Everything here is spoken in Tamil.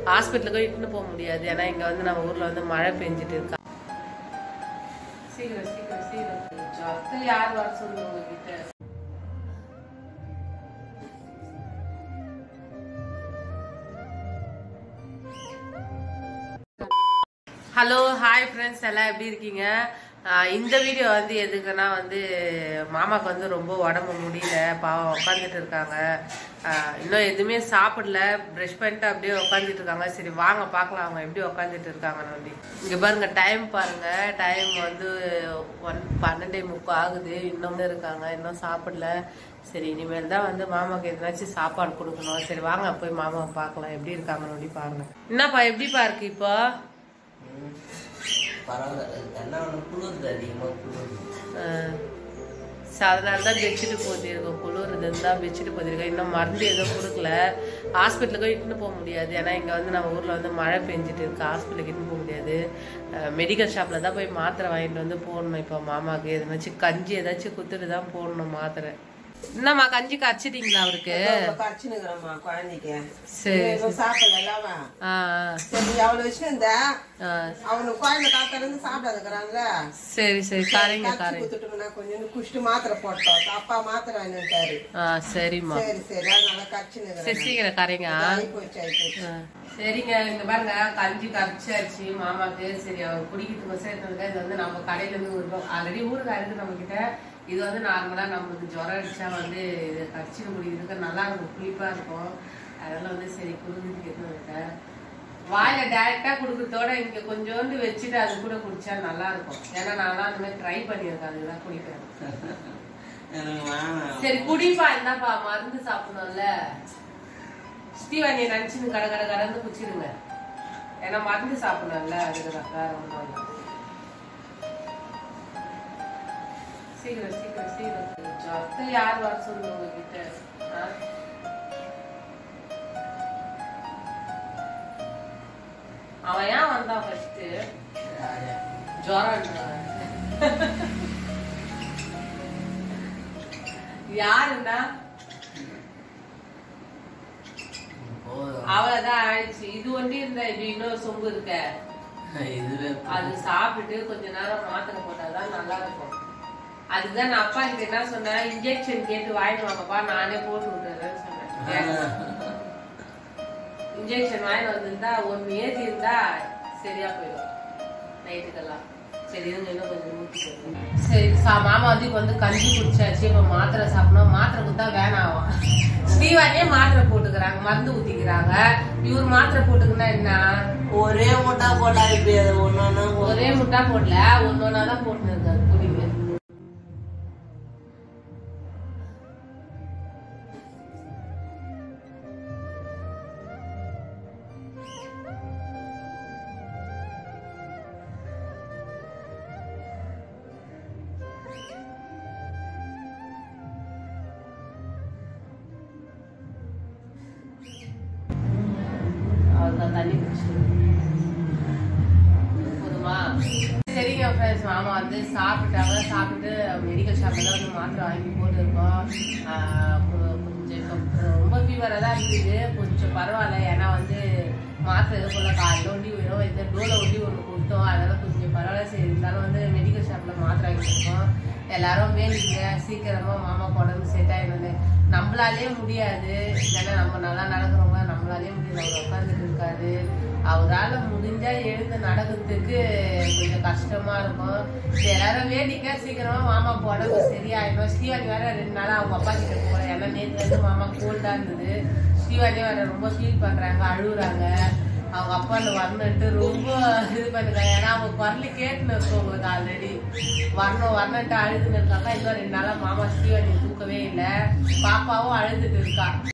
ஹாஸ்பிட்டலுக்கும் இட்டுன்னு போக முடியாது ஏன்னா இங்க வந்து நம்ம ஊர்ல வந்து மழை பெஞ்சிட்டு இருக்கா சீக்கிரம் சீக்கிரம் சீக்கிரம் ஜொரத்தை யார் வர சொல்லுங்க உங்ககிட்ட ஹலோ ஹாய் ஃப்ரெண்ட்ஸ் எல்லாம் எப்படி இருக்கீங்க ஆஹ் இந்த வீடியோ வந்து எதுக்குன்னா வந்து மாமாக்கு வந்து ரொம்ப உடம்பு முடியல பாவம் உட்காந்துட்டு இருக்காங்க ஆஹ் இன்னும் எதுவுமே சாப்பிடல ப்ரஷ் பண்ணிட்டு அப்படியே உட்காந்துட்டு இருக்காங்க சரி வாங்க பார்க்கலாம் அவங்க எப்படி உட்காந்துட்டு இருக்காங்கன்னு சொல்லி இங்க பாருங்க டைம் பாருங்க டைம் வந்து ஒன் பன்னெண்டே முக்கு ஆகுது இன்னும் இருக்காங்க இன்னும் சாப்பிடல சரி இனிமேல் தான் வந்து மாமாக்கு எதனாச்சும் சாப்பாடு கொடுக்கணும் சரி வாங்க போய் மாமாவை பார்க்கலாம் எப்படி இருக்காங்கன்னு சொல்லி பாருங்க என்னப்பா எப்படிப்பா இருக்கு இப்போ பரவாயில்ல என்ன ஒன்று குளிருது அதிகமாக குளிருது ஸோ அதனால தான் பெட்ஷீட்டு போத்திருக்கோம் குளிர் இருந்தால் பெட்ஷீட்டு போத்திருக்கோம் இன்னும் மருந்து எதுவும் கொடுக்கல ஹாஸ்பிட்டலுக்கும் இட்டுன்னு போக முடியாது ஏன்னா இங்கே வந்து நம்ம ஊரில் வந்து மழை பெஞ்சிட்டு இருக்கு ஹாஸ்பிட்டலுக்கு இட்டுன்னு போக முடியாது மெடிக்கல் ஷாப்பில் தான் போய் மாத்திரை வாங்கிட்டு வந்து போடணும் இப்போ மாமாவுக்கு எதுனாச்சும் கஞ்சி ஏதாச்சும் குத்துட்டு தான் போடணும் மாத்திரை என்னம்மா கஞ்சி கரைச்சிட்டீங்களா அவருக்கு கடிச்சுனுக்குறம்மா குழந்தைக்கு சரி எதுவும் சாப்பிடல இல்லாம ஆ சரி அவளை வச்சுருந்த ஆ அவனுக்கு குழந்தை காத்தால இருந்து சாப்பிடாதுக்கிறான்ல சரி சரி காரைங்க கடிச்சு காரைங்க குத்துட்டுங்கன்னா கொஞ்சம் குஷ்டு மாத்திரை போட்டோம் அப்பா மாத்திரை வாங்கிட்டாரு ஆ சரிம்மா சரி சரி அதனால சரி கடிச்சுனுக்குறேன் சீக்கிரம் காரைங்க ஆகி போச்சு ஆகி போச்சு சரிங்க இங்க பாருங்க கஞ்சி கரைச்சாச்சு மாமாக்கு சரி அவர் குடிக்கிறதுக்கு சேர்த்ததுக்கு இது வந்து நம்ம கடையில இருந்து ஒரு ஆல்ரெடி ஊருக்கு இருக்கு நம்ம கிட்ட இது வந்து நார்மலா நம்மளுக்கு ஜுரம் அடிச்சா வந்து இது கரைச்சி குடிக்கிறதுக்கு நல்லா இருக்கும் புளிப்பா இருக்கும் அதனால வந்து சரி குடும்பத்துக்கு எடுத்து வந்துட்டேன் வாயில டைரக்டா குடுக்கறதோட இங்க கொஞ்சோண்டு வச்சுட்டு அது கூட குடிச்சா நல்லா இருக்கும் ஏன்னா நான்லாம் அந்த மாதிரி ட்ரை பண்ணியிருக்கேன் அதுதான் குடிப்பேன் எனக்கு வேணாம் சரி குடிப்பா என்னப்பா மருந்து சாப்பிடணும்ல ஸ்ரீவாணியை நினைச்சுன்னு கட கட கடந்து குச்சிடுங்க ஏன்னா மருந்து சாப்பிடணும்ல அதுக்குதான் வேற ஒண்ணும் இல்ல சீக்கிரம் சீக்கிரம் சீக்கிரம் ஜொரத்தை யார் வர சொல்லுங்க உங்ககிட்ட ஆ? அவன் ஏன் வந்தான் ஃபர்ஸ்ட் ஜுரம் யாருன்னா போதும் அவ்வளவுதான் ஆயிடுச்சு இது ஒண்டி இருந்தா இப்படி இன்னொரு சொம்பு இருக்க இதுவே அது சாப்பிட்டு கொஞ்ச நேரம் மாத்திரை போட்டாதான் நல்லா இருக்கும் அதுதான் நான் அப்பா கிட்ட என்ன சொன்னேன் இன்ஜெக்ஷன் கேட்டு வாங்கிட்டு வாங்கப்பா நானே போட்டு விட்டுறேன்னு சொன்னேன் இன்ஜெக்ஷன் வாங்கிட்டு வந்திருந்தா ஒன்னு ஏத்தி இருந்தா சரியா போயிடும் நைட்டுக்கெல்லாம் சரி இருங்க இன்னும் கொஞ்சம் ஊத்தி சரி சா மாமா வந்து இப்ப வந்து கஞ்சி குடிச்சாச்சு இப்ப மாத்திரை சாப்பிடணும் மாத்திரை கொடுத்தா வேணாம் ஸ்ரீவாணியே மாத்திரை போட்டுக்கிறாங்க மருந்து ஊத்திக்கிறாங்க இவர் மாத்திரை போட்டுக்கினா என்ன ஒரே முட்டா போட்டா இப்படி அது ஒன்னொன்னு ஒரே முட்டா போடல ஒன்னு ஒன்னா தான் போட்டுன்னு இருக்காரு குடிங்க அவ்வளவுதான் தண்ணி குடிச்சிட்டு போதுமா சரிங்க ஃப்ரெண்ட்ஸ் மாமா வந்து சாப்பிட்டாங்க சாப்பிட்டு மெடிக்கல் ஷாப்ல தான் வந்து மாத்திரை வாங்கி போட்டுருக்கோம் ஆஹ் கொ- கொஞ்சம் இப்ப ரொம்ப ஃபீவராக தான் இருக்குது கொஞ்சம் பரவாயில்ல ஏன்னா வந்து மாத்திரை எதுவும் போல காலையில் ஒண்டி போயிடும் இந்த டோலை ஒண்டி ஒன்று கொடுத்தோம் அதனால கொஞ்சம் பரவாயில்ல சரி இருந்தாலும் வந்து மெடிக்கல் ஷாப்ல மாத்திரை வாங்கி கொடுத்தோம் எல்லாரும் வேண்டிங்க சீக்கிரமா மாமா உடம்பு செட் ஆயிடுது நம்மளாலே முடியாது ஏன்னா நம்ம நல்லா நடக்கிறவங்க நம்மளாலே முடியல அவர் உட்காந்துட்டு இருக்காரு அவரால முடிஞ்சா எழுந்து நடக்கிறதுக்கு கொஞ்சம் கஷ்டமா இருக்கும் சரி, எல்லாரும் வேண்டிங்க சீக்கிரமா மாமா உடம்பு சரியாயிடும் ஸ்ரீவாணி வேற ரெண்டு நாளா அவங்க அப்பா கிட்ட போல ஏன்னா நேத்துல இருந்து மாமா கோல்டா இருந்தது ஸ்ரீவாணி வேற ரொம்ப ஃபீல் பண்றாங்க அழுகுறாங்க அவங்க அப்பா வரணுன்ட்டு ரொம்ப இது பண்ணிருக்காங்க ஏன்னா அவங்க குரலு கேட்டுன்னு இருக்கும் உங்களுக்கு ஆல்ரெடி வரணும் வரணுன்ட்டு அழுதுன்னு இருக்காங்க இன்னும் ரெண்டு நாளா மாமா ஸ்ரீவாணி தூக்கவே இல்லை பாப்பாவும் அழுதுட்டு இருக்கா